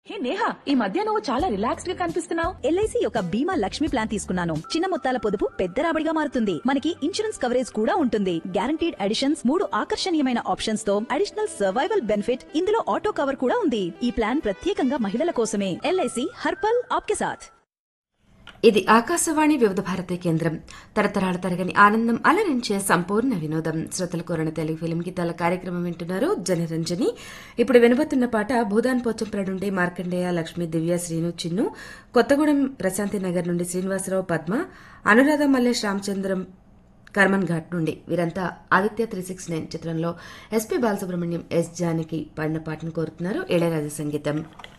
హే నేహా ఈ మధ్య నువ్వు చాలా రిలాక్స్డ్ గా కనిపిస్తున్నావు ఎల్ఐసి యొక్క బీమా లక్ష్మి ప్లాన్ తీసుకున్నాను చిన్న మొత్తాల పొదుపు పెద్ద రాబడిగా మారుతుంది మనకి ఇన్సూరెన్స్ కవరేజ్ కూడా ఉంటుంది గ్యారంటీడ్ అడిషన్స్ మూడు ఆకర్షణీయమైన ఆప్షన్స్ తో అడిషనల్ సర్వైవల్ బెనిఫిట్ ఇందులో ఆటో కవర్ కూడా ఉంది ఈ ప్లాన్ ప్రత్యేకంగా మహిళల కోసమే ఎల్ఐసి హర్పల్ ఆప్కే సాథ్ ఇది ఆకాశవాణి వివిధ భారతి కేంద్రం తరతరాల తరగని ఆనందం అలరించే సంపూర్ణ వినోదం శ్రోతల కోరణ తెలుగు ఫిలిం గీతాల కార్యక్రమం వింటున్నారు జనరంజని ఇప్పుడు వినబోతున్న పాట భూదాన్ పోచంపల నుండి మార్కండేయ లక్ష్మి దివ్య శ్రీను చిన్ను కొత్తగూడెం ప్రశాంతి నగర్ నుండి శ్రీనివాసరావు పద్మ అనురాధ మల్లేష్ రామచంద్రం కర్మన్ ఘాట్ నుండి వీరంతా ఆదిత్య త్రీ సిక్స్ నైన్ చిత్రంలో ఎస్పీ బాలసుబ్రహ్మణ్యం ఎస్ జానకి పాడిన పాటను కోరుతున్నారు ఇళయరాజా సంగీతం